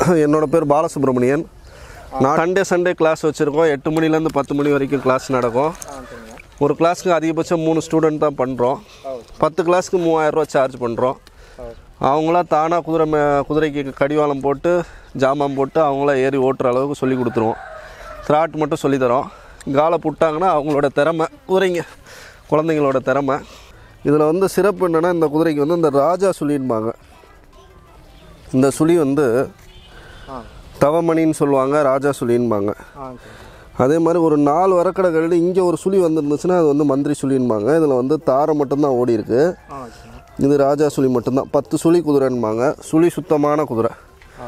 என்னோட பேர் பாலசுப்ரமணியன் நான் சண்டே சண்டே கிளாஸ் வச்சுருக்கோம் எட்டு மணிலேருந்து பத்து மணி வரைக்கும் கிளாஸ் நடக்கும் ஆ சரிங்க ஒரு கிளாஸ்க்கு அதிகபட்சம் மூணு ஸ்டூடெண்ட் தான் பண்ணுறோம் பத்து கிளாஸ்க்கு மூவாயிரரூவா சார்ஜ் பண்ணுறோம் அவங்களா தானாக குதிரை மே குதிரைக்கு கடிவாளம் போட்டு ஜாமான் போட்டு அவங்களா ஏறி ஓட்டுற அளவுக்கு சொல்லி கொடுத்துருவோம் த்ராட் மட்டும் சொல்லித் தரோம் காலை புட்டாங்கன்னா அவங்களோட திறமை குதிரைங்க குழந்தைங்களோட திறமை இதில் வந்து சிறப்பு என்னென்னா இந்த குதிரைக்கு வந்து இந்த ராஜா சுழின்பாங்க இந்த சுழி வந்து ஆ தவமணின்னு சொல்லுவாங்க ராஜா சுழின்பாங்க ஆ சரிங்க அதே மாதிரி ஒரு நாலு வரக்கடை கழடி இங்கே ஒரு சுழி வந்துருந்துச்சுன்னா அது வந்து மந்திரி சுழின்பாங்க இதில் வந்து தாரை மட்டும்தான் ஓடி இருக்கு ஆ ஓகேங்க இது ராஜா சுழி மட்டும்தான் பத்து சுழி குதிரைன்பாங்க சுழி சுத்தமான குதிரை